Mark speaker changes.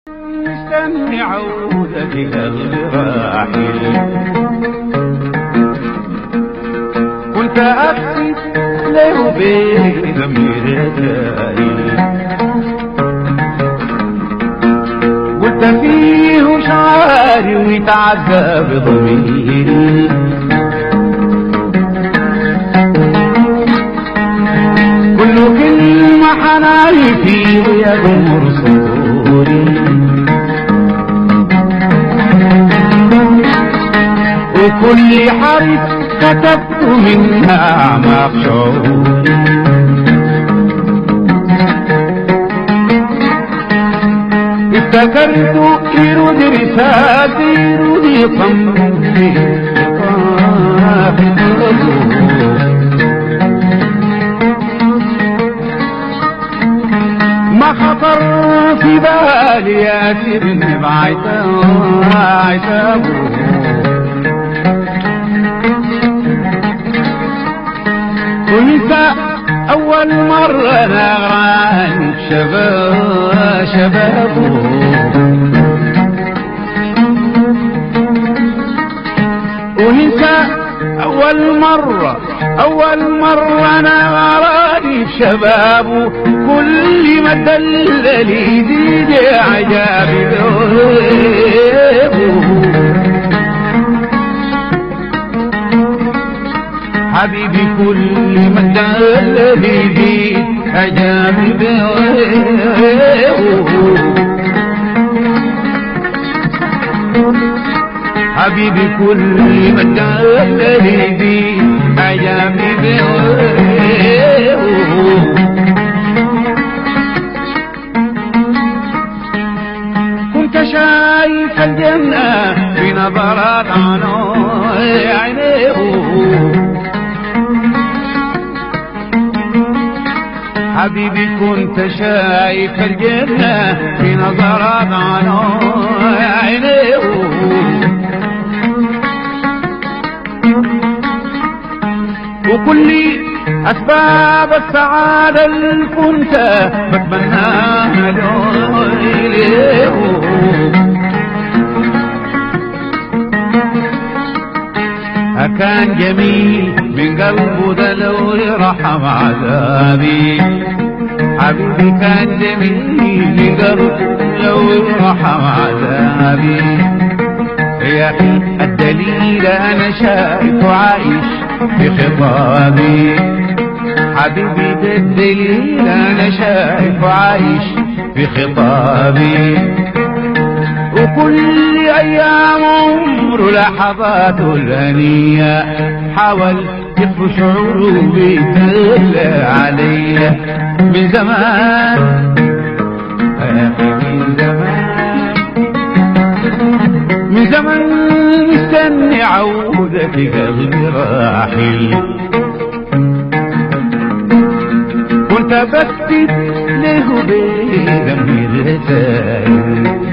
Speaker 1: مستني عودتك الراحل كنت أكتب له بضمير دائم قلت فيه شعاري ويتعدى بضميري كل كلمة حناني فيه يغمر صدوري وكل حرف كتبت منها أعماق شعوري افتكرت يرود رسالتي يرود صمتي ما خطر في بالي يا سيدنا بعتابه كنت أول مرة نغران شباب شبابه ونسى أول مرة أول مرة أنا غراني شبابه كل ما دلل يزيد عجابي ذوبه حبيبي كل ما دلل يزيد عجابي ذوبه حبيبي كل ما دلل يزيد عجابي ذوبه كنت شايف الجنة في نظرات عينيه حبيبي كنت شايف الجنة في نظرات عينيه وكل أسباب السعادة اللي كنت بتمناها له كان جميل من قلبه ده لو رحم عذابي حبيبي كان جميل من قلبه لو رحم عذابي يا أخي الدليل أنا شايف عايش في خطابي حبيبي ده الدليل أنا شايف عايش في خطابي وكل أيام عمره لحظات الهنية حاول يخفي شعوره بيدل عليا من زمان يا أخي من زمان من زمان مستني عودتك قلبي راحل كنت بكتب له بضمير رسائل